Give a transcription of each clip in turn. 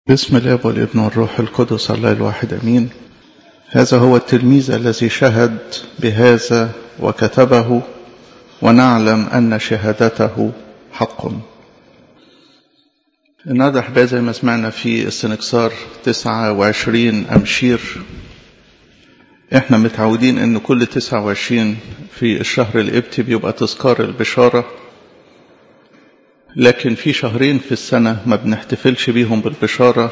بسم الاب والابن والروح القدس الله الواحد امين هذا هو التلميذ الذي شهد بهذا وكتبه ونعلم ان شهادته حق النهارده احبائي زي ما سمعنا في السنكسار 29 امشير احنا متعودين ان كل 29 في الشهر القبطي بيبقى تذكار البشاره لكن في شهرين في السنة ما بنحتفلش بيهم بالبشارة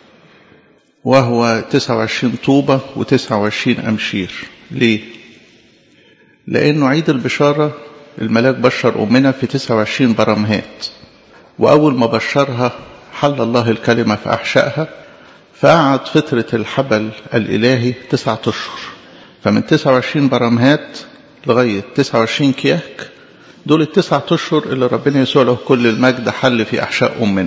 وهو 29 طوبة و29 أمشير ليه؟ لأنه عيد البشارة الملاك بشر أمنا في 29 برمهات وأول ما بشرها حل الله الكلمة في أحشائها فقعد فترة الحبل الإلهي تسعة أشهر فمن 29 برمهات لغاية 29 كياك دول التسعة أشهر اللي ربنا يسوع له كل المجد حل في أحشاء أمنا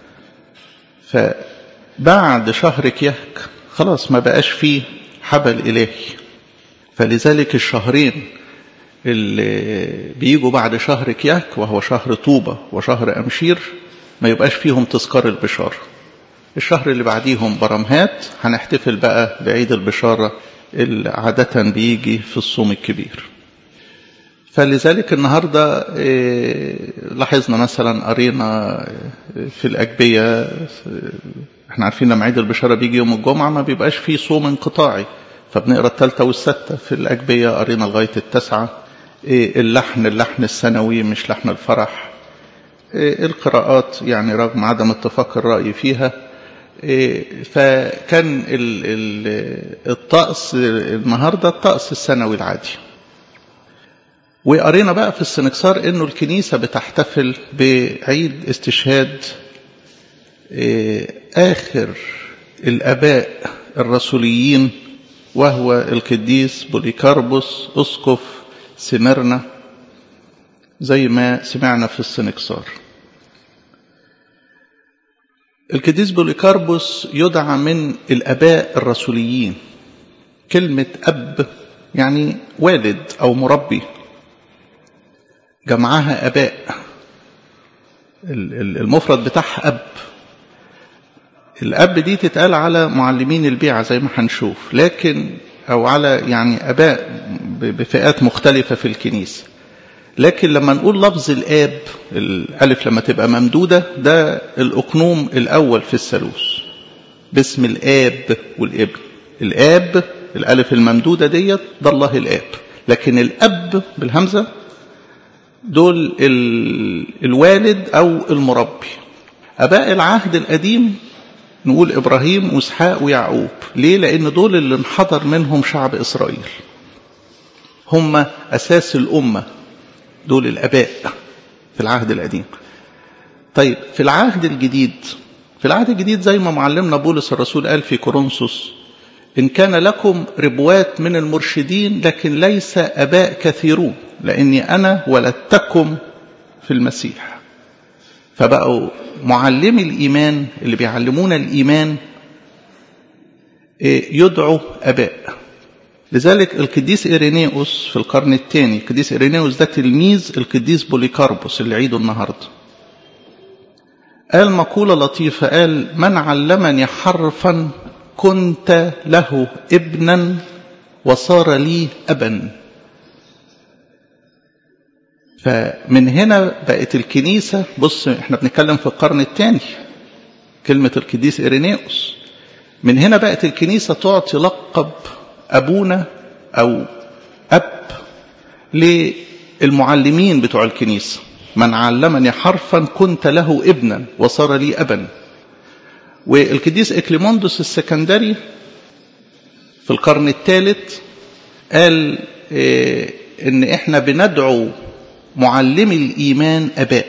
فبعد شهر كياك خلاص ما بقاش فيه حبل إلهي فلذلك الشهرين اللي بيجوا بعد شهر كياك وهو شهر طوبة وشهر أمشير ما يبقاش فيهم تذكار البشارة الشهر اللي بعديهم برمهات هنحتفل بقى بعيد البشارة اللي عادة بيجي في الصوم الكبير فلذلك النهاردة لاحظنا مثلا قرينا في الأجبية احنا عارفين لما عيد البشارة بيجي يوم الجمعة ما بيبقاش فيه صوم انقطاعي فبنقرا الثالثة والستة في الأجبية قرينا لغاية التسعة اللحن اللحن السنوي مش لحن الفرح القراءات يعني رغم عدم اتفاق الرأي فيها فكان الطقس النهاردة الطقس السنوي العادي وقرينا بقى في السنكسار انه الكنيسة بتحتفل بعيد استشهاد اخر الاباء الرسوليين وهو القديس بوليكاربوس اسقف سمرنا زي ما سمعنا في السنكسار القديس بوليكاربوس يدعى من الاباء الرسوليين كلمة اب يعني والد او مربي جمعها أباء المفرد بتاعها أب الأب دي تتقال على معلمين البيعة زي ما هنشوف لكن أو على يعني أباء بفئات مختلفة في الكنيسة لكن لما نقول لفظ الآب الألف لما تبقى ممدودة ده الأقنوم الأول في الثالوث باسم الآب والابن الآب الألف الممدودة ديت ده الله الآب لكن الأب بالهمزة دول الوالد أو المربي أباء العهد القديم نقول إبراهيم وإسحاق ويعقوب ليه؟ لأن دول اللي انحدر منهم شعب إسرائيل هم أساس الأمة دول الأباء في العهد القديم طيب في العهد الجديد في العهد الجديد زي ما معلمنا بولس الرسول قال في كورنثوس إن كان لكم ربوات من المرشدين لكن ليس أباء كثيرون لأني أنا ولدتكم في المسيح فبقوا معلمي الإيمان اللي بيعلمونا الإيمان يدعوا أباء لذلك القديس إيرينيوس في القرن الثاني القديس إيرينيوس ده تلميذ القديس بوليكاربوس اللي عيده النهارده قال مقولة لطيفة قال من علمني حرفا كنت له ابنا وصار لي أبا فمن هنا بقت الكنيسة بص احنا بنتكلم في القرن الثاني كلمة القديس إيرينيوس من هنا بقت الكنيسة تعطي لقب أبونا أو أب للمعلمين بتوع الكنيسة من علمني حرفا كنت له ابنا وصار لي أبا والقديس إكليموندوس السكندري في القرن الثالث قال إيه إن إحنا بندعو معلمي الإيمان أباء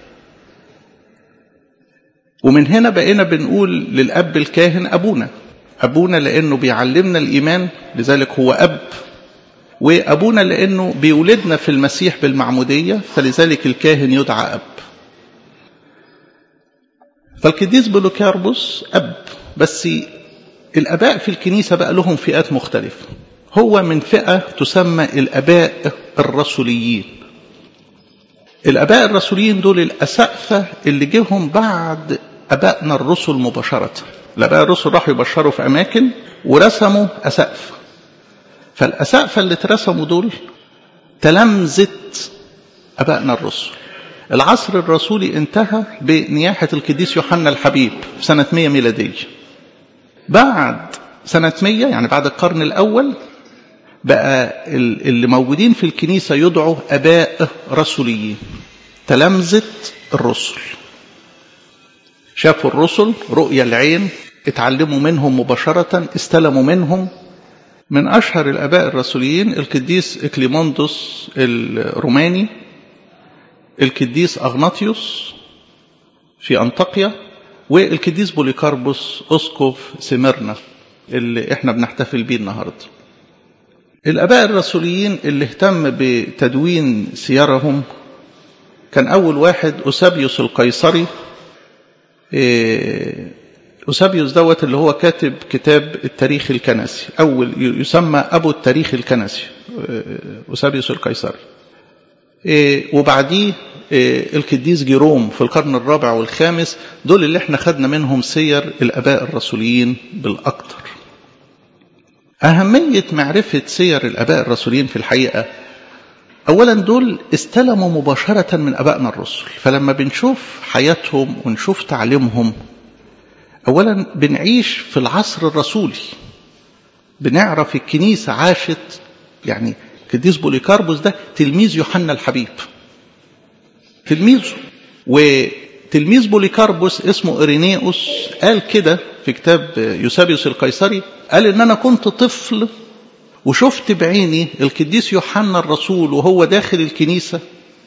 ومن هنا بقينا بنقول للأب الكاهن أبونا أبونا لأنه بيعلمنا الإيمان لذلك هو أب وأبونا لأنه بيولدنا في المسيح بالمعمودية فلذلك الكاهن يدعى أب فالقديس بولوكاربوس أب بس الأباء في الكنيسة بقى لهم فئات مختلفة هو من فئة تسمى الأباء الرسوليين الآباء الرسوليين دول الأسقفة اللي جيهم بعد أبائنا الرسل مباشرة الآباء الرسل راحوا يبشروا في أماكن ورسموا أسقف فالأسقفة اللي اترسموا دول تلمذت أبائنا الرسل العصر الرسولي انتهى بنياحة القديس يوحنا الحبيب في سنة 100 ميلادية بعد سنة 100 يعني بعد القرن الأول بقى اللي موجودين في الكنيسة يدعوا أباء رسوليين تلامذة الرسل شافوا الرسل رؤية العين اتعلموا منهم مباشرة استلموا منهم من أشهر الآباء الرسوليين القديس إكليموندوس الروماني القديس أغناطيوس في أنطاقيا والقديس بوليكاربوس أسقف سمرنا اللي احنا بنحتفل بيه النهارده الآباء الرسوليين اللي اهتم بتدوين سيرهم كان أول واحد أسابيوس القيصري أسابيوس دوت اللي هو كاتب كتاب التاريخ الكنسي أول يسمى أبو التاريخ الكنسي أسابيوس القيصري وبعديه القديس جيروم في القرن الرابع والخامس دول اللي احنا خدنا منهم سير الآباء الرسوليين بالأكثر أهمية معرفة سير الآباء الرسوليين في الحقيقة أولا دول استلموا مباشرة من أبائنا الرسل فلما بنشوف حياتهم ونشوف تعليمهم أولا بنعيش في العصر الرسولي بنعرف الكنيسة عاشت يعني قديس بوليكاربوس ده تلميذ يوحنا الحبيب تلميذه وتلميذ بوليكاربوس اسمه إرينيوس قال كده في كتاب يوسابيوس القيصري قال إن أنا كنت طفل وشفت بعيني القديس يوحنا الرسول وهو داخل الكنيسة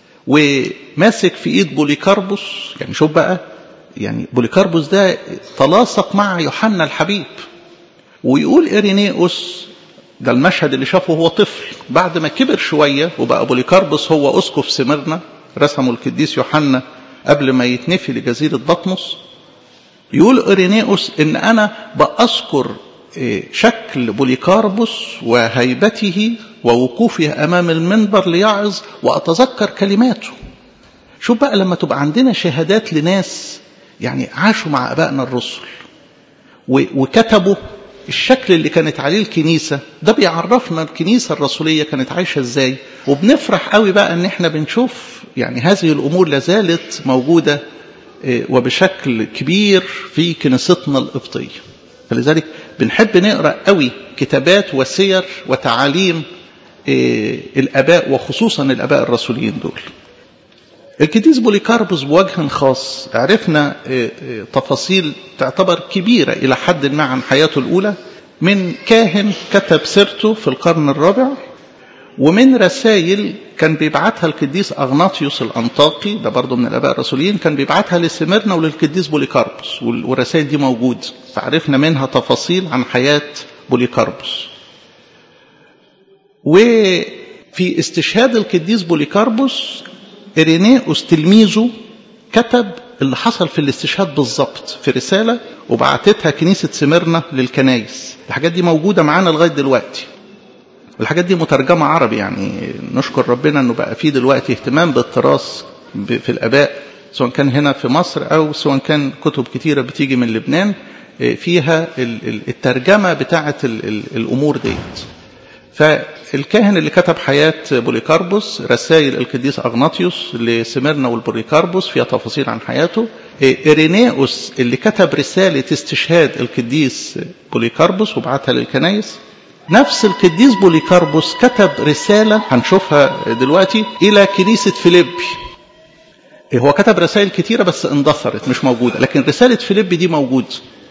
وماسك في ايد بوليكاربوس يعني شوف بقى يعني بوليكاربوس ده تلاصق مع يوحنا الحبيب ويقول إرينيوس ده المشهد اللي شافه هو طفل بعد ما كبر شوية وبقى بوليكاربوس هو أسقف سمرنا رسمه القديس يوحنا قبل ما يتنفي لجزيرة بطمس يقول إرينيوس إن أنا بأذكر شكل بوليكاربوس وهيبته ووقوفه أمام المنبر ليعظ وأتذكر كلماته شوف بقى لما تبقى عندنا شهادات لناس يعني عاشوا مع أبائنا الرسل وكتبوا الشكل اللي كانت عليه الكنيسة ده بيعرفنا الكنيسة الرسولية كانت عايشة ازاي وبنفرح قوي بقى ان احنا بنشوف يعني هذه الامور لازالت موجودة وبشكل كبير في كنيستنا القبطية فلذلك بنحب نقرأ قوي كتابات وسير وتعاليم الآباء وخصوصا الآباء الرسوليين دول القديس بوليكاربوس بوجه خاص عرفنا تفاصيل تعتبر كبيرة إلى حد ما عن حياته الأولى من كاهن كتب سيرته في القرن الرابع ومن رسائل كان بيبعتها القديس أغناطيوس الأنطاقي ده برضه من الآباء الرسوليين كان بيبعتها لسميرنا وللقديس بوليكاربوس والرسائل دي موجود فعرفنا منها تفاصيل عن حياة بوليكاربوس وفي استشهاد القديس بوليكاربوس إرينيوس تلميذه كتب اللي حصل في الاستشهاد بالظبط في رسالة وبعتتها كنيسة سميرنا للكنايس الحاجات دي موجودة معانا لغاية دلوقتي والحاجات دي مترجمة عربي يعني نشكر ربنا انه بقى في دلوقتي اهتمام بالتراث في الاباء سواء كان هنا في مصر او سواء كان كتب كتيرة بتيجي من لبنان فيها الترجمة بتاعة الامور ديت فالكاهن اللي كتب حياة بوليكاربوس رسائل القديس أغناطيوس لسميرنا والبوليكاربوس فيها تفاصيل عن حياته إرينيوس اللي كتب رسالة استشهاد القديس بوليكاربوس وبعتها للكنايس نفس القديس بوليكاربوس كتب رسالة هنشوفها دلوقتي إلى كنيسة فيليبي هو كتب رسائل كتيرة بس اندثرت مش موجودة لكن رسالة فيليبي دي موجودة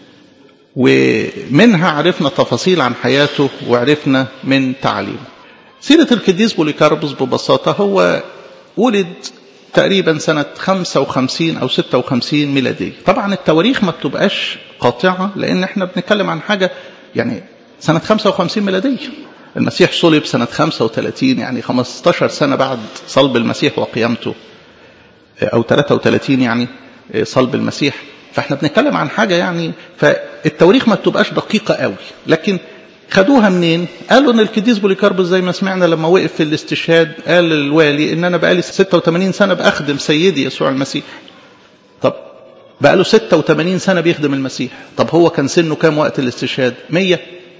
ومنها عرفنا تفاصيل عن حياته وعرفنا من تعليمه سيرة القديس بوليكاربوس ببساطة هو ولد تقريبا سنة 55 أو 56 ميلادية طبعا التواريخ ما بتبقاش قاطعة لأن احنا بنتكلم عن حاجة يعني سنة 55 ميلادية المسيح صلب سنة 35 يعني 15 سنة بعد صلب المسيح وقيامته أو 33 يعني صلب المسيح فاحنا بنتكلم عن حاجة يعني فالتواريخ ما بتبقاش دقيقة قوي لكن خدوها منين قالوا ان القديس بوليكاربوس زي ما سمعنا لما وقف في الاستشهاد قال للوالي ان انا بقالي 86 سنة بأخدم سيدي يسوع المسيح طب بقى له 86 سنة بيخدم المسيح طب هو كان سنه كام وقت الاستشهاد 100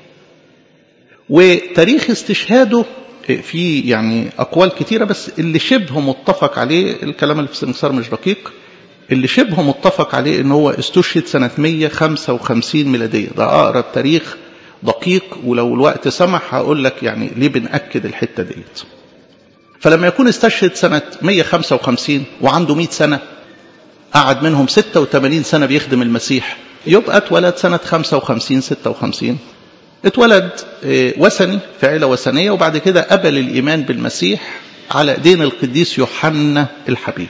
وتاريخ استشهاده في يعني أقوال كتيرة بس اللي شبه متفق عليه الكلام اللي في السمسار مش دقيق اللي شبه متفق عليه ان هو استشهد سنة 155 ميلادية ده أقرب تاريخ دقيق ولو الوقت سمح هقول لك يعني ليه بنأكد الحتة ديت فلما يكون استشهد سنة 155 وعنده 100 سنة قعد منهم 86 سنة بيخدم المسيح يبقى اتولد سنة 55 56 اتولد وثني في عيلة وثنية وبعد كده قبل الإيمان بالمسيح على ايدين القديس يوحنا الحبيب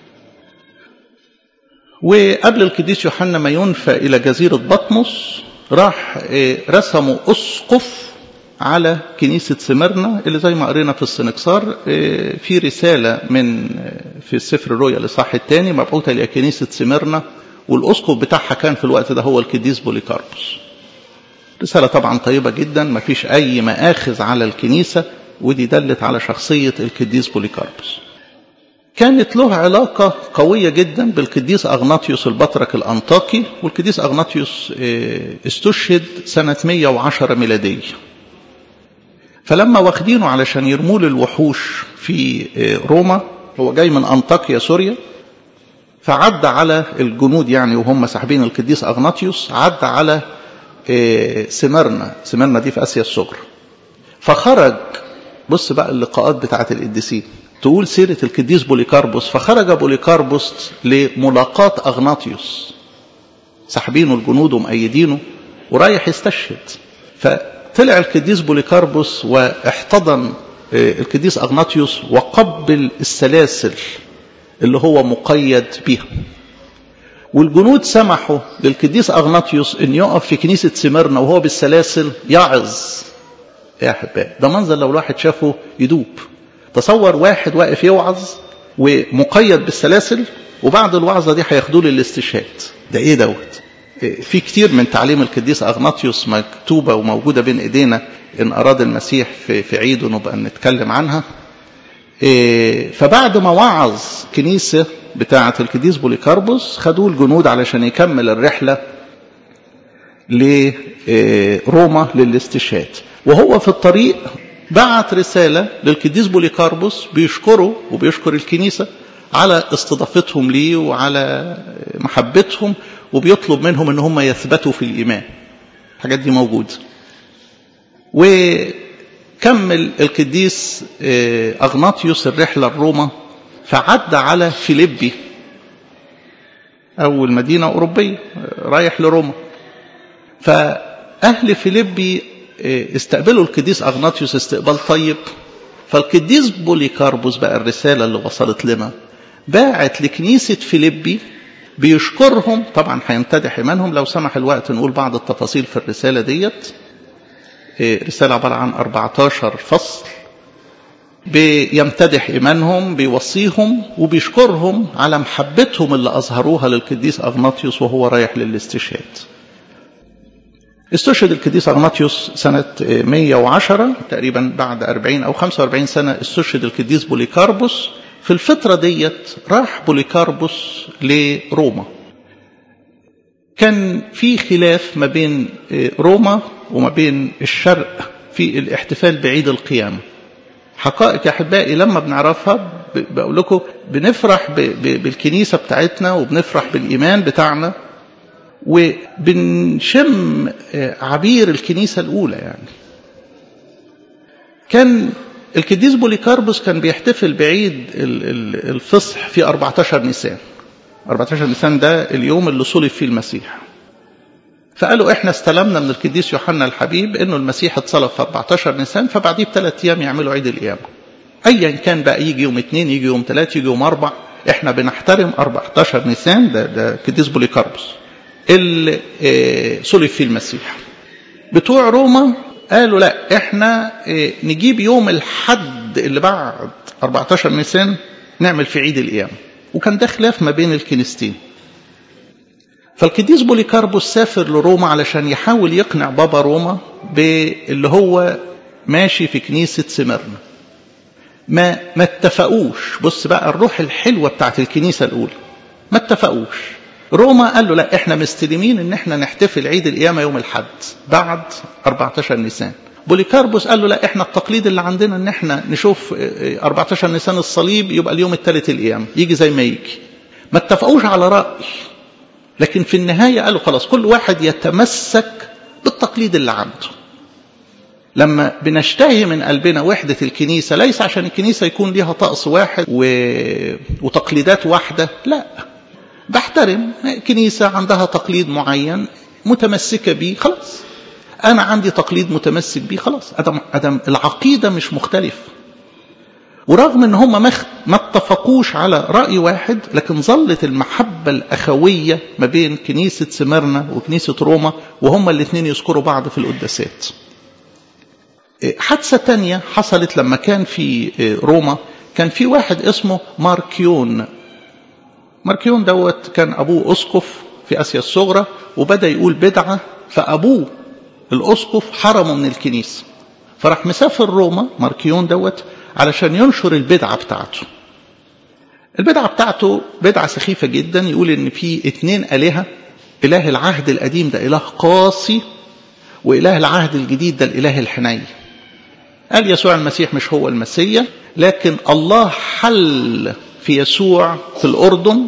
وقبل القديس يوحنا ما ينفى إلى جزيرة بطمس راح رسموا أسقف على كنيسة سمرنا اللي زي ما قرينا في السنكسار في رسالة من في السفر الرؤيا الإصحاح الثاني مبعوثة إلى كنيسة سمرنا والأسقف بتاعها كان في الوقت ده هو القديس بوليكاربوس رسالة طبعا طيبة جدا ما فيش أي مآخذ على الكنيسة ودي دلت على شخصية القديس بوليكاربوس كانت له علاقة قوية جدا بالقديس أغناطيوس البطرك الأنطاكي والقديس أغناطيوس استشهد سنة 110 ميلادية فلما واخدينه علشان يرموه للوحوش في روما هو جاي من أنطاكيا سوريا فعدى على الجنود يعني وهم ساحبين القديس أغناطيوس عدى على سمرنا سمرنا دي في آسيا الصغرى فخرج بص بقى اللقاءات بتاعت القديسين تقول سيرة القديس بوليكاربوس فخرج بوليكاربوس لملاقاة أغناطيوس ساحبينه الجنود ومأيدينه ورايح يستشهد فطلع القديس بوليكاربوس واحتضن القديس أغناطيوس وقبل السلاسل اللي هو مقيد بها والجنود سمحوا للقديس أغناطيوس أن يقف في كنيسة سمرنا وهو بالسلاسل يعظ يا أحباء ده منظر لو الواحد شافه يدوب تصور واحد واقف يوعظ ومقيد بالسلاسل وبعد الوعظة دي هياخدوه للاستشهاد ده ايه دوت في كتير من تعليم القديس أغناطيوس مكتوبة وموجودة بين ايدينا ان اراد المسيح في, في عيده نبقى نتكلم عنها فبعد ما وعظ كنيسة بتاعة القديس بوليكاربوس خدوه الجنود علشان يكمل الرحلة لروما للاستشهاد وهو في الطريق بعت رسالة للقديس بوليكاربوس بيشكره وبيشكر الكنيسة على استضافتهم ليه وعلى محبتهم وبيطلب منهم ان هم يثبتوا في الإيمان الحاجات دي موجودة وكمل القديس أغناطيوس الرحلة لروما فعدى على فيليبي أول مدينة أوروبية رايح لروما فأهل فيليبي استقبلوا القديس أغناطيوس استقبال طيب فالقديس بوليكاربوس بقى الرسالة اللي وصلت لنا باعت لكنيسة فيليبي بيشكرهم طبعا هيمتدح إيمانهم لو سمح الوقت نقول بعض التفاصيل في الرسالة ديت رسالة عبارة عن 14 فصل بيمتدح إيمانهم بيوصيهم وبيشكرهم على محبتهم اللي أظهروها للقديس أغناطيوس وهو رايح للاستشهاد استشهد القديس أغناطيوس سنة 110 تقريبا بعد 40 أو 45 سنة استشهد القديس بوليكاربوس في الفترة ديت راح بوليكاربوس لروما كان في خلاف ما بين روما وما بين الشرق في الاحتفال بعيد القيامة حقائق يا أحبائي لما بنعرفها بقول لكم بنفرح بالكنيسة بتاعتنا وبنفرح بالإيمان بتاعنا وبنشم عبير الكنيسة الأولى يعني كان القديس بوليكاربوس كان بيحتفل بعيد الفصح في 14 نيسان 14 نيسان ده اليوم اللي صلب فيه المسيح فقالوا احنا استلمنا من القديس يوحنا الحبيب انه المسيح اتصلب في 14 نيسان فبعديه بثلاث ايام يعملوا عيد القيامه ايا كان بقى يجي يوم اثنين يجي يوم ثلاث يجي يوم اربع احنا بنحترم 14 نيسان ده ده القديس بوليكاربوس اللي صلب فيه المسيح بتوع روما قالوا لا احنا نجيب يوم الحد اللي بعد 14 نيسان نعمل في عيد القيامه وكان ده خلاف ما بين الكنيستين فالقديس بوليكاربوس سافر لروما علشان يحاول يقنع بابا روما باللي هو ماشي في كنيسة سمرنا ما ما اتفقوش بص بقى الروح الحلوة بتاعت الكنيسة الأولى ما اتفقوش روما قال له لا احنا مستلمين ان احنا نحتفل عيد القيامة يوم الحد بعد 14 نيسان بوليكاربوس قال له لا احنا التقليد اللي عندنا ان احنا نشوف 14 نيسان الصليب يبقى اليوم الثالث القيامة يجي زي ما يجي ما اتفقوش على رأي لكن في النهاية قالوا خلاص كل واحد يتمسك بالتقليد اللي عنده لما بنشتهي من قلبنا وحدة الكنيسة ليس عشان الكنيسة يكون ليها طقس واحد و... وتقليدات واحدة لا بحترم كنيسة عندها تقليد معين متمسكة بيه خلاص أنا عندي تقليد متمسك بيه خلاص أدم, أدم العقيدة مش مختلف ورغم ان هم ما اتفقوش على رأي واحد لكن ظلت المحبة الأخوية ما بين كنيسة سمرنا وكنيسة روما وهم الاثنين يذكروا بعض في القداسات حادثة تانية حصلت لما كان في روما كان في واحد اسمه ماركيون ماركيون دوت كان أبوه أسقف في آسيا الصغرى وبدأ يقول بدعة فأبوه الأسقف حرمه من الكنيسة فراح مسافر روما ماركيون دوت علشان ينشر البدعة بتاعته البدعة بتاعته بدعة سخيفة جدا يقول ان في اتنين آلهة إله العهد القديم ده إله قاسي وإله العهد الجديد ده الإله الحنين قال يسوع المسيح مش هو المسيح لكن الله حل في يسوع في الأردن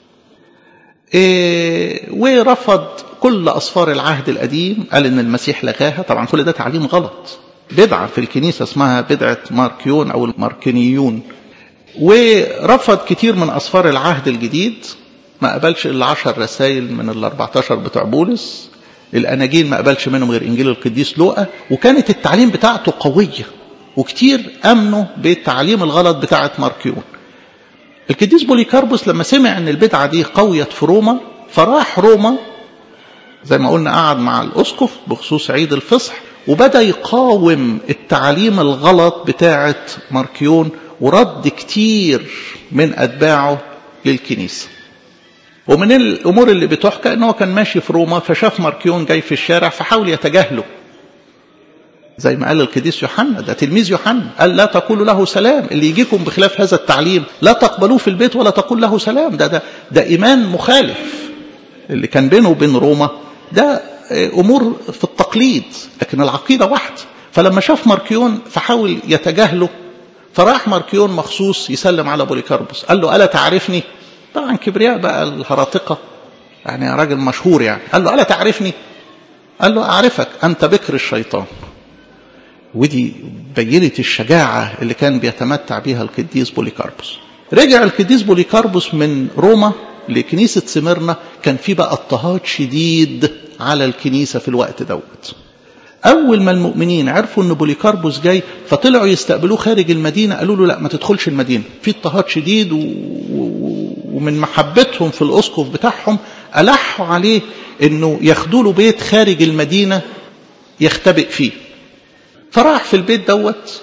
إيه ورفض كل أصفار العهد القديم قال إن المسيح لغاها طبعا كل ده تعليم غلط بدعة في الكنيسة اسمها بدعة ماركيون أو الماركينيون ورفض كتير من أصفار العهد الجديد ما قبلش إلا عشر رسائل من ال 14 بتوع بولس الأناجيل ما قبلش منهم غير إنجيل القديس لوقا وكانت التعليم بتاعته قوية وكتير أمنوا بالتعليم الغلط بتاعة ماركيون القديس بوليكاربوس لما سمع أن البدعة دي قوية في روما فراح روما زي ما قلنا قعد مع الأسقف بخصوص عيد الفصح وبدأ يقاوم التعليم الغلط بتاعة ماركيون ورد كتير من أتباعه للكنيسة ومن الأمور اللي بتحكى أنه كان ماشي في روما فشاف ماركيون جاي في الشارع فحاول يتجاهله زي ما قال القديس يوحنا ده تلميذ يوحنا قال لا تقولوا له سلام اللي يجيكم بخلاف هذا التعليم لا تقبلوه في البيت ولا تقول له سلام ده ده ده إيمان مخالف اللي كان بينه وبين روما ده أمور في التقليد لكن العقيدة واحدة فلما شاف ماركيون فحاول يتجاهله فراح ماركيون مخصوص يسلم على بوليكاربوس قال له ألا تعرفني طبعا كبرياء بقى الهراطقة يعني راجل مشهور يعني قال له ألا تعرفني قال له أعرفك أنت بكر الشيطان ودي بينت الشجاعة اللي كان بيتمتع بها القديس بوليكاربوس رجع القديس بوليكاربوس من روما لكنيسة سمرنا كان في بقى اضطهاد شديد على الكنيسة في الوقت دوت أول ما المؤمنين عرفوا أن بوليكاربوس جاي فطلعوا يستقبلوه خارج المدينة قالوا له لا ما تدخلش المدينة في اضطهاد شديد و... ومن محبتهم في الأسقف بتاعهم ألحوا عليه أنه ياخدوا له بيت خارج المدينة يختبئ فيه فراح في البيت دوت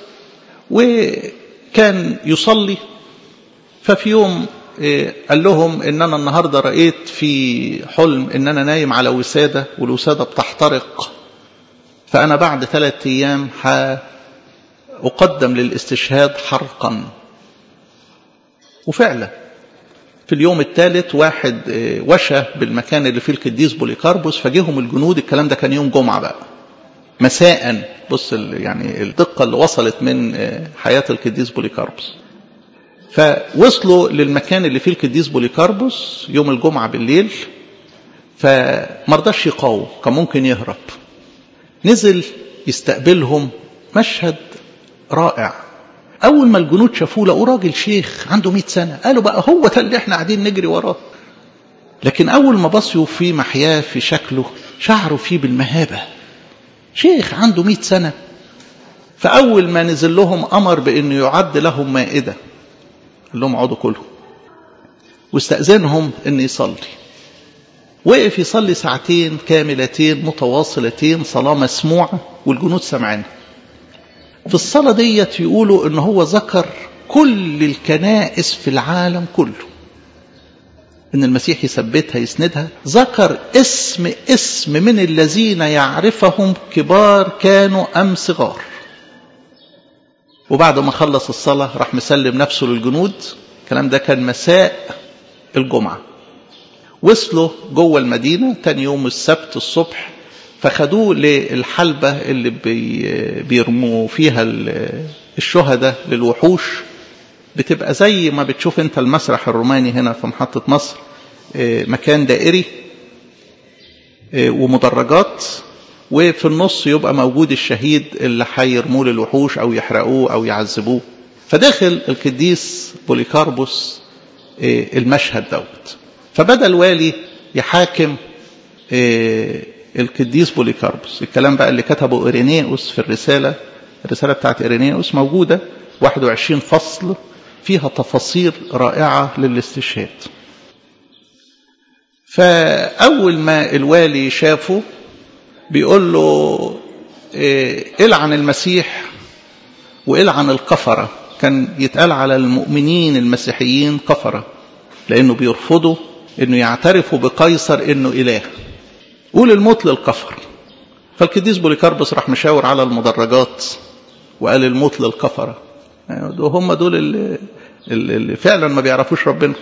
وكان يصلي ففي يوم قال لهم ان انا النهارده رأيت في حلم ان انا نايم على وسادة والوسادة بتحترق فانا بعد ثلاثة ايام اقدم للاستشهاد حرقا وفعلا في اليوم الثالث واحد وشى بالمكان اللي فيه القديس بوليكاربوس فجيهم الجنود الكلام ده كان يوم جمعة بقى مساء بص يعني الدقة اللي وصلت من حياة القديس بوليكاربوس فوصلوا للمكان اللي فيه القديس بوليكاربوس يوم الجمعة بالليل فمرضاش يقاوم كان ممكن يهرب نزل يستقبلهم مشهد رائع أول ما الجنود شافوه لقوا راجل شيخ عنده 100 سنة قالوا بقى هو ده اللي احنا قاعدين نجري وراه لكن أول ما بصوا في محياه في شكله شعروا فيه بالمهابة شيخ عنده 100 سنة فأول ما نزل لهم أمر بأنه يعد لهم مائدة قال لهم اقعدوا كلهم واستأذنهم أن يصلي وقف يصلي ساعتين كاملتين متواصلتين صلاة مسموعة والجنود سمعانه في الصلاة ديت يقولوا ان هو ذكر كل الكنائس في العالم كله ان المسيح يثبتها يسندها ذكر اسم اسم من الذين يعرفهم كبار كانوا ام صغار وبعد ما خلص الصلاة راح مسلم نفسه للجنود الكلام ده كان مساء الجمعة وصلوا جوه المدينة تاني يوم السبت الصبح فخدوه للحلبة اللي بي بيرموا فيها الشهداء للوحوش بتبقى زي ما بتشوف انت المسرح الروماني هنا في محطة مصر مكان دائري ومدرجات وفي النص يبقى موجود الشهيد اللي هيرموه للوحوش او يحرقوه او يعذبوه فداخل القديس بوليكاربوس المشهد دوت فبدا الوالي يحاكم القديس بوليكاربوس الكلام بقى اللي كتبه إيرينيوس في الرسالة الرسالة بتاعت إيرينيوس موجودة 21 فصل فيها تفاصيل رائعة للاستشهاد فأول ما الوالي شافه بيقول له العن المسيح والعن الكفرة كان يتقال على المؤمنين المسيحيين كفرة لأنه بيرفضوا أنه يعترفوا بقيصر أنه إله قول الموت للكفر فالقديس بوليكاربوس راح مشاور على المدرجات وقال الموت للكفرة يعني هم دول اللي, اللي فعلا ما بيعرفوش ربنا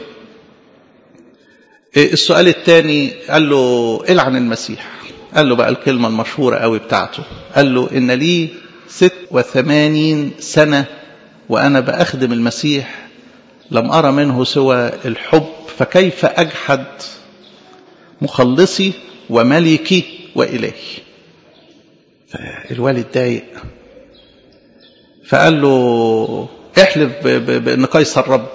السؤال الثاني قال له العن المسيح قال له بقى الكلمة المشهورة قوي بتاعته قال له إن لي ست وثمانين سنة وأنا بأخدم المسيح لم أرى منه سوى الحب فكيف أجحد مخلصي وملكي وإلهي فالوالد ضايق فقال له احلف بأن قيصر رب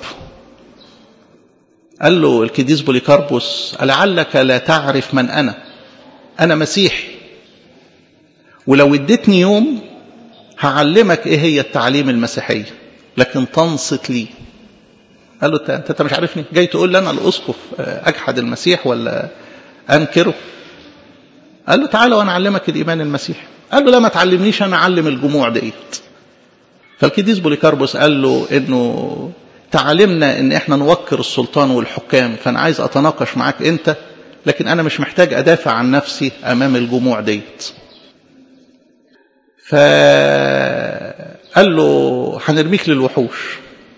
قال له الكديس بوليكاربوس لعلك لا تعرف من أنا أنا مسيحي ولو اديتني يوم هعلمك ايه هي التعليم المسيحية لكن تنصت لي قال له انت انت مش عارفني جاي تقول لي انا الاسقف اجحد المسيح ولا انكره قال له تعالى وانا اعلمك الايمان المسيحي قال له لا ما تعلمنيش انا اعلم الجموع ديت فالكديس بوليكاربوس قال له انه تعلمنا ان احنا نوكر السلطان والحكام فانا عايز اتناقش معاك انت لكن انا مش محتاج ادافع عن نفسي امام الجموع ديت فقال له هنرميك للوحوش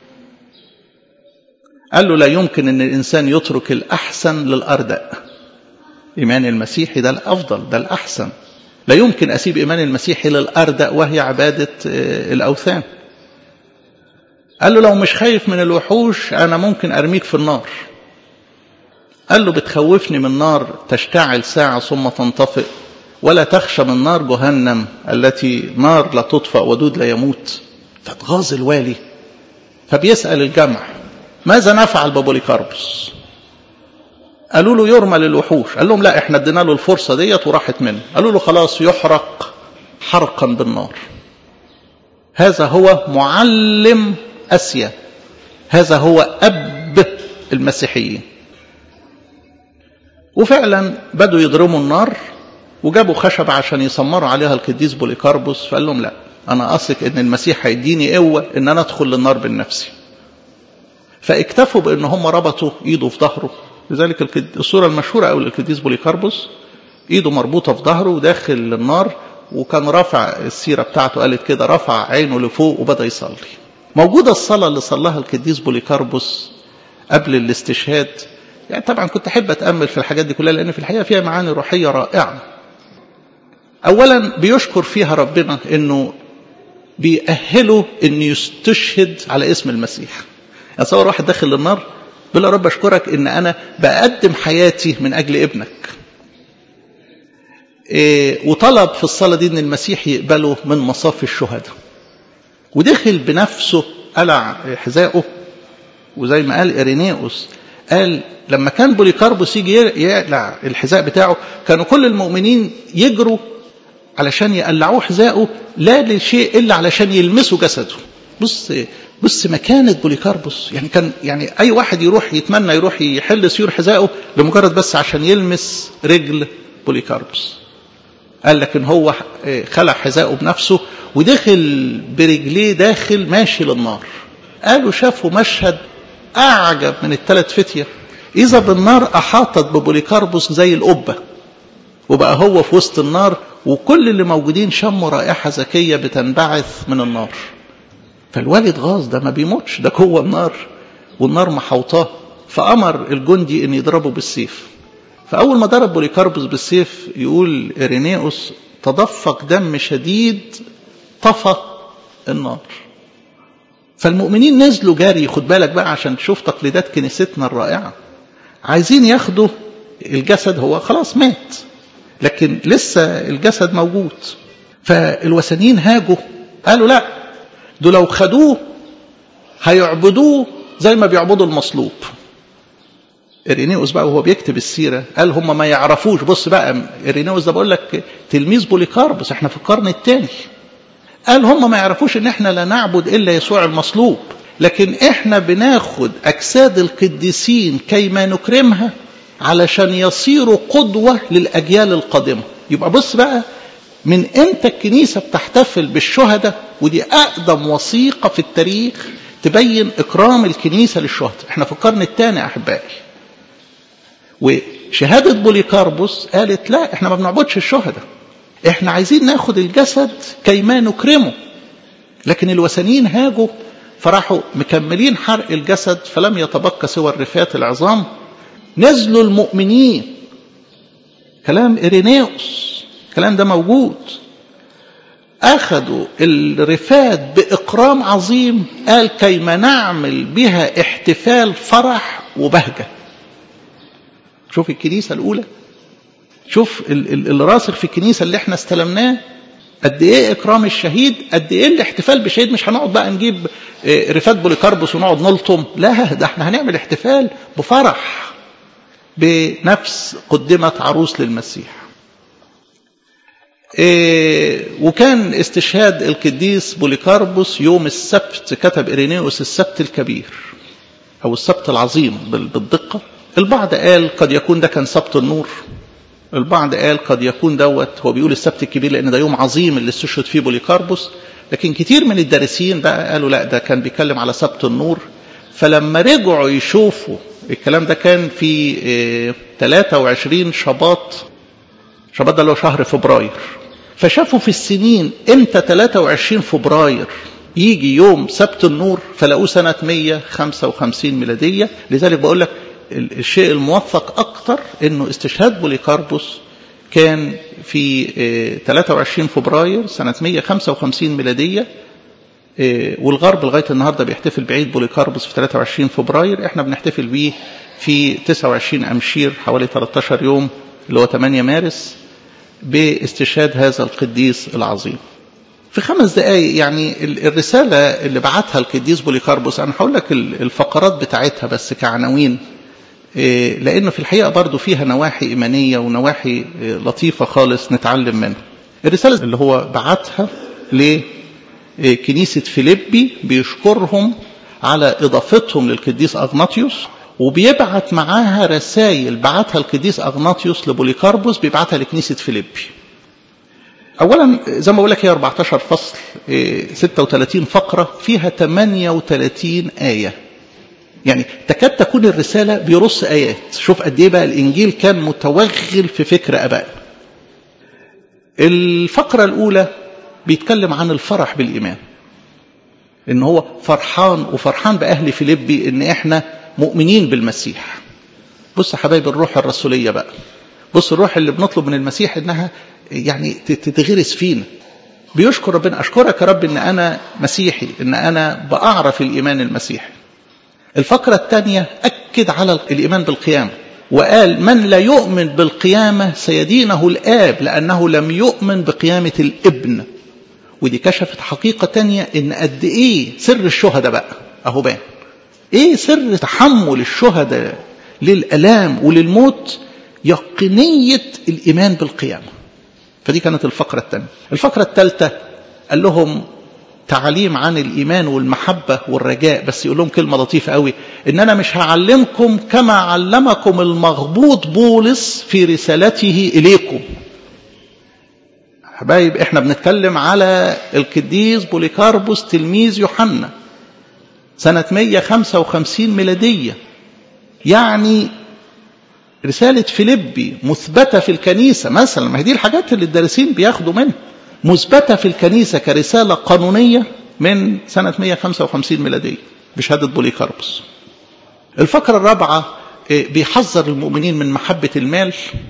قال له لا يمكن ان الانسان يترك الاحسن للاردأ ايمان المسيحي ده الافضل ده الاحسن لا يمكن اسيب ايمان المسيحي للاردأ وهي عباده الاوثان قال له لو مش خايف من الوحوش انا ممكن ارميك في النار قال له بتخوفني من نار تشتعل ساعه ثم تنطفئ ولا تخشى من نار جهنم التي نار لا تطفأ ودود لا يموت فاتغاظ الوالي فبيسأل الجمع ماذا نفعل ببوليكاربوس قالوا له يرمى للوحوش قال لهم لا احنا ادينا له الفرصة ديت وراحت منه قالوا له خلاص يحرق حرقا بالنار هذا هو معلم أسيا هذا هو أب المسيحيين وفعلا بدوا يضرموا النار وجابوا خشب عشان يسمروا عليها القديس بوليكاربوس فقال لهم لا انا اثق ان المسيح هيديني قوه ان انا ادخل للنار بنفسي فاكتفوا بان هم ربطوا ايده في ظهره لذلك الصوره المشهوره قوي للقديس بوليكاربوس ايده مربوطه في ظهره وداخل للنار وكان رافع السيره بتاعته قالت كده رفع عينه لفوق وبدا يصلي موجوده الصلاه اللي صلاها القديس بوليكاربوس قبل الاستشهاد يعني طبعا كنت احب اتامل في الحاجات دي كلها لان في الحقيقه فيها معاني روحيه رائعه اولا بيشكر فيها ربنا انه بيأهله انه يستشهد على اسم المسيح اتصور واحد داخل النار بيقول يا رب اشكرك ان انا بقدم حياتي من اجل ابنك إيه وطلب في الصلاة دي ان المسيح يقبله من مصاف الشهداء ودخل بنفسه قلع حذائه وزي ما قال إرينيوس قال لما كان بوليكاربوس يجي يقلع الحذاء بتاعه كانوا كل المؤمنين يجروا علشان يقلعوه حذائه لا لشيء الا علشان يلمسوا جسده بص بص مكانة بوليكاربوس يعني كان يعني اي واحد يروح يتمنى يروح يحل سيور حذائه لمجرد بس عشان يلمس رجل بوليكاربوس قال لكن هو خلع حذائه بنفسه ودخل برجليه داخل ماشي للنار قالوا شافوا مشهد اعجب من الثلاث فتيه اذا بالنار احاطت ببوليكاربوس زي القبه وبقى هو في وسط النار وكل اللي موجودين شموا رائحة ذكية بتنبعث من النار فالوالد غاز ده ما بيموتش ده جوه النار والنار محوطاه فأمر الجندي أن يضربه بالسيف فأول ما ضرب بوليكاربوس بالسيف يقول إرينيوس تدفق دم شديد طفى النار فالمؤمنين نزلوا جاري خد بالك بقى عشان تشوف تقليدات كنيستنا الرائعة عايزين ياخدوا الجسد هو خلاص مات لكن لسه الجسد موجود فالوثنيين هاجوا قالوا لا دول لو خدوه هيعبدوه زي ما بيعبدوا المصلوب إرينيوس بقى وهو بيكتب السيرة قال هم ما يعرفوش بص بقى إرينيوس ده بقول لك تلميذ بوليكاربس احنا في القرن الثاني قال هم ما يعرفوش ان احنا لا نعبد الا يسوع المصلوب لكن احنا بناخد اجساد القديسين كيما نكرمها علشان يصيروا قدوة للأجيال القادمة يبقى بص بقى من امتى الكنيسة بتحتفل بالشهداء ودي أقدم وثيقة في التاريخ تبين إكرام الكنيسة للشهداء احنا في القرن الثاني أحبائي وشهادة بوليكاربوس قالت لا احنا ما بنعبدش الشهداء احنا عايزين ناخد الجسد كيما نكرمه لكن الوثنيين هاجوا فراحوا مكملين حرق الجسد فلم يتبقى سوى الرفات العظام نزلوا المؤمنين كلام إرينيوس الكلام ده موجود أخذوا الرفات بإكرام عظيم قال كيما نعمل بها احتفال فرح وبهجة شوف الكنيسة الأولى شوف اللي راسخ في الكنيسة اللي احنا استلمناه قد ايه اكرام الشهيد قد ايه الاحتفال بالشهيد مش هنقعد بقى نجيب رفات بوليكاربوس ونقعد نلطم لا ده احنا هنعمل احتفال بفرح بنفس قدمت عروس للمسيح إيه وكان استشهاد القديس بوليكاربوس يوم السبت كتب إرينيوس السبت الكبير أو السبت العظيم بالدقة البعض قال قد يكون ده كان سبت النور البعض قال قد يكون دوت هو بيقول السبت الكبير لأن ده يوم عظيم اللي استشهد فيه بوليكاربوس لكن كتير من الدارسين بقى قالوا لا ده كان بيتكلم على سبت النور فلما رجعوا يشوفوا الكلام ده كان في 23 شباط شباط ده اللي هو شهر فبراير فشافوا في السنين امتى 23 فبراير يجي يوم سبت النور فلقوه سنة 155 ميلادية لذلك بقول لك الشيء الموثق أكتر أنه استشهاد بوليكاربوس كان في 23 فبراير سنة 155 ميلادية والغرب لغاية النهاردة بيحتفل بعيد بوليكاربوس في 23 فبراير احنا بنحتفل بيه في 29 أمشير حوالي 13 يوم اللي هو 8 مارس باستشهاد هذا القديس العظيم في خمس دقايق يعني الرسالة اللي بعتها القديس بوليكاربوس أنا هقول لك الفقرات بتاعتها بس كعناوين لأنه في الحقيقة برضو فيها نواحي إيمانية ونواحي لطيفة خالص نتعلم منها الرسالة اللي هو بعتها لكنيسة فيليبي بيشكرهم على إضافتهم للقديس أغناطيوس وبيبعت معاها رسائل بعتها القديس أغناطيوس لبوليكاربوس بيبعتها لكنيسة فيليبي أولا زي ما بقول لك هي 14 فصل 36 فقرة فيها 38 آية يعني تكاد تكون الرسالة بيرص آيات شوف قد إيه بقى الإنجيل كان متوغل في فكر أبائنا الفقرة الأولى بيتكلم عن الفرح بالإيمان إن هو فرحان وفرحان بأهل فيليبي إن إحنا مؤمنين بالمسيح بص يا حبايب الروح الرسولية بقى بص الروح اللي بنطلب من المسيح إنها يعني تتغرس فينا بيشكر ربنا أشكرك يا رب إن أنا مسيحي إن أنا بأعرف الإيمان المسيحي الفقرة الثانية أكد على الإيمان بالقيامة وقال من لا يؤمن بالقيامة سيدينه الآب لأنه لم يؤمن بقيامة الابن ودي كشفت حقيقة تانية إن قد إيه سر الشهداء بقى أهو بان إيه سر تحمل الشهداء للألام وللموت يقينية الإيمان بالقيامة فدي كانت الفقرة الثانية الفقرة الثالثة قال لهم تعليم عن الإيمان والمحبة والرجاء بس يقول لهم كلمة لطيفة قوي إن أنا مش هعلمكم كما علمكم المغبوط بولس في رسالته إليكم حبايب احنا بنتكلم على القديس بوليكاربوس تلميذ يوحنا سنة 155 ميلادية يعني رسالة فيليبي مثبتة في الكنيسة مثلا ما هي دي الحاجات اللي الدارسين بياخدوا منها مثبتة في الكنيسة كرسالة قانونية من سنة 155 ميلادية بشهادة بوليكاربوس الفقرة الرابعة بيحذر المؤمنين من محبة المال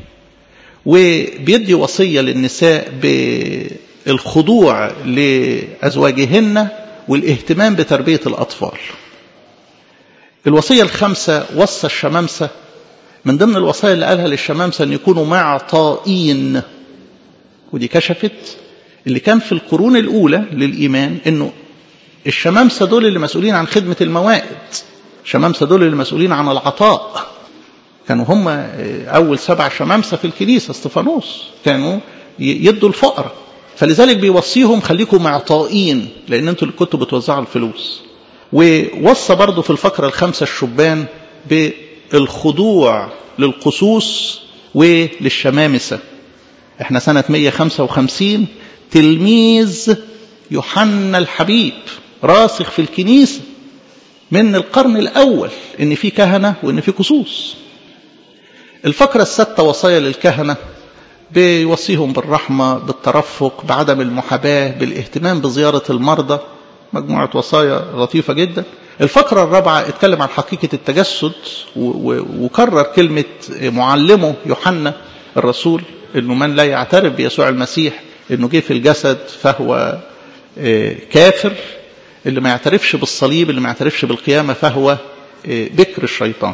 وبيدي وصية للنساء بالخضوع لأزواجهن والاهتمام بتربية الأطفال الوصية الخامسة وصى الشمامسة من ضمن الوصايا اللي قالها للشمامسة أن يكونوا معطائين ودي كشفت اللي كان في القرون الأولى للإيمان أنه الشمامسة دول اللي مسؤولين عن خدمة الموائد الشمامسة دول اللي مسؤولين عن العطاء كانوا هم أول سبع شمامسة في الكنيسة استفانوس كانوا يدوا الفقراء فلذلك بيوصيهم خليكم معطائين لأن أنتوا اللي كنتوا بتوزعوا الفلوس ووصى برضه في الفقرة الخامسة الشبان بالخضوع للقصوص وللشمامسة احنا سنة 155 تلميذ يوحنا الحبيب راسخ في الكنيسة من القرن الأول إن في كهنة وإن في قصوص الفقرة الستة وصايا للكهنة بيوصيهم بالرحمة بالترفق بعدم المحاباة بالاهتمام بزيارة المرضى مجموعة وصايا لطيفة جدا الفقرة الرابعة اتكلم عن حقيقة التجسد وكرر كلمة معلمه يوحنا الرسول انه من لا يعترف بيسوع المسيح انه جه في الجسد فهو كافر اللي ما يعترفش بالصليب اللي ما يعترفش بالقيامة فهو بكر الشيطان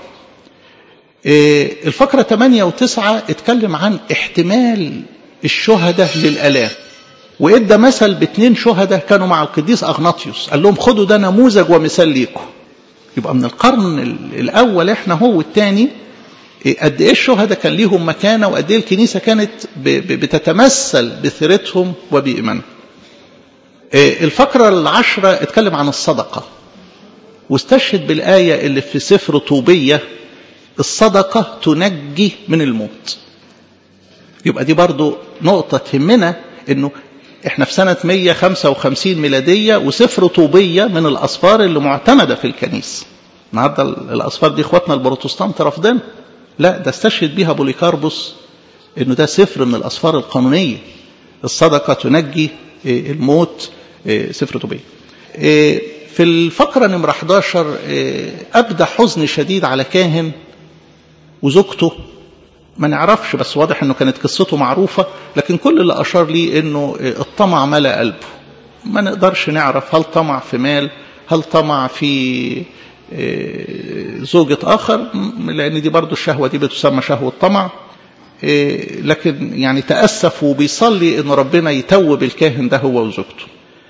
الفقرة 8 و9 اتكلم عن احتمال الشهداء للآلام وادى مثل باثنين شهداء كانوا مع القديس اغناطيوس قال لهم خدوا ده نموذج ومثال ليكم يبقى من القرن الاول احنا هو والثاني قد ايه الشهداء كان ليهم مكانه وقد ايه الكنيسه كانت بتتمثل بثيرتهم وبايمانهم الفقره العشره اتكلم عن الصدقه واستشهد بالايه اللي في سفر طوبيه الصدقه تنجي من الموت يبقى دي برضو نقطه تهمنا انه احنا في سنة 155 ميلادية وسفر طوبية من الأسفار اللي معتمدة في الكنيسة النهاردة الأسفار دي إخواتنا البروتستانت رافضين لا ده استشهد بيها بوليكاربوس إنه ده سفر من الأسفار القانونية الصدقة تنجي الموت سفر طوبية في الفقرة نمرة 11 أبدى حزن شديد على كاهن وزوجته ما نعرفش بس واضح انه كانت قصته معروفة لكن كل اللي اشار ليه انه الطمع ملأ قلبه ما نقدرش نعرف هل طمع في مال هل طمع في زوجة اخر لان دي برضو الشهوة دي بتسمى شهوة طمع لكن يعني تأسف وبيصلي ان ربنا يتوب الكاهن ده هو وزوجته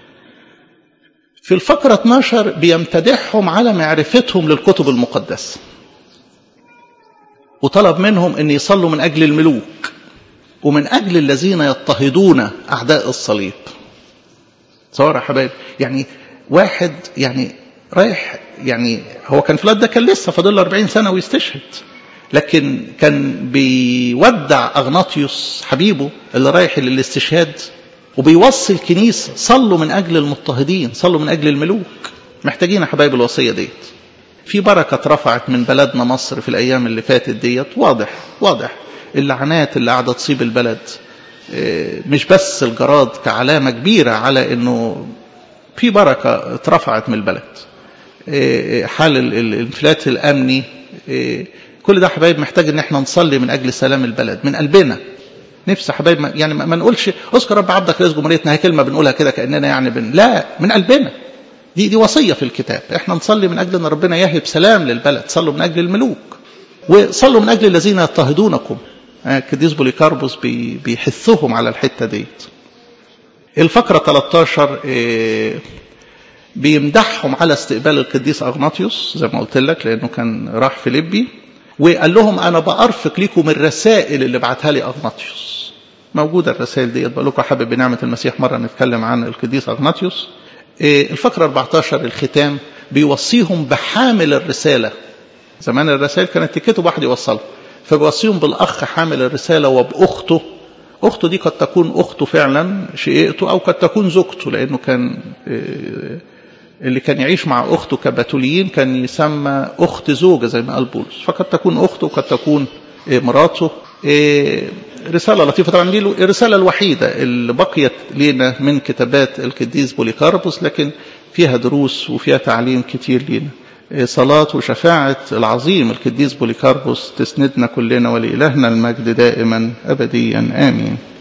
في الفقرة 12 بيمتدحهم على معرفتهم للكتب المقدسة وطلب منهم ان يصلوا من اجل الملوك ومن اجل الذين يضطهدون اعداء الصليب تصور يا حبايب يعني واحد يعني رايح يعني هو كان في الوقت ده كان لسه فاضل له 40 سنه ويستشهد لكن كان بيودع اغناطيوس حبيبه اللي رايح للاستشهاد وبيوصي الكنيسه صلوا من اجل المضطهدين صلوا من اجل الملوك محتاجين يا حبايب الوصيه ديت في بركة اترفعت من بلدنا مصر في الأيام اللي فاتت ديت واضح واضح اللعنات اللي قاعدة تصيب البلد مش بس الجراد كعلامة كبيرة على أنه في بركة اترفعت من البلد حال الانفلات الأمني كل ده حبايب محتاج ان احنا نصلي من اجل سلام البلد من قلبنا نفسي حبايب يعني ما نقولش اذكر رب عبدك رئيس جمهوريتنا هي كلمه بنقولها كده كاننا يعني بن لا من قلبنا دي دي وصيه في الكتاب احنا نصلي من اجل ان ربنا يهب سلام للبلد صلوا من اجل الملوك وصلوا من اجل الذين يضطهدونكم القديس بوليكاربوس بيحثهم على الحته ديت الفقره 13 بيمدحهم على استقبال القديس اغناطيوس زي ما قلت لك لانه كان راح فيليبي وقال لهم انا بارفق لكم الرسائل اللي بعتها لي اغناطيوس موجوده الرسائل ديت بقول لكم حابب بنعمه المسيح مره نتكلم عن القديس اغناطيوس الفقرة 14 الختام بيوصيهم بحامل الرسالة زمان الرسائل كانت تكتب واحد يوصلها فبيوصيهم بالأخ حامل الرسالة وبأخته أخته دي قد تكون أخته فعلا شقيقته أو قد تكون زوجته لأنه كان اللي كان يعيش مع أخته كباتوليين كان يسمى أخت زوجة زي ما قال بولس فقد تكون أخته وقد تكون مراته رسالة لطيفة طبعا دي الرسالة الوحيدة اللي بقيت لنا من كتابات القديس بوليكاربوس لكن فيها دروس وفيها تعليم كتير لنا صلاة وشفاعة العظيم القديس بوليكاربوس تسندنا كلنا ولإلهنا المجد دائما أبديا آمين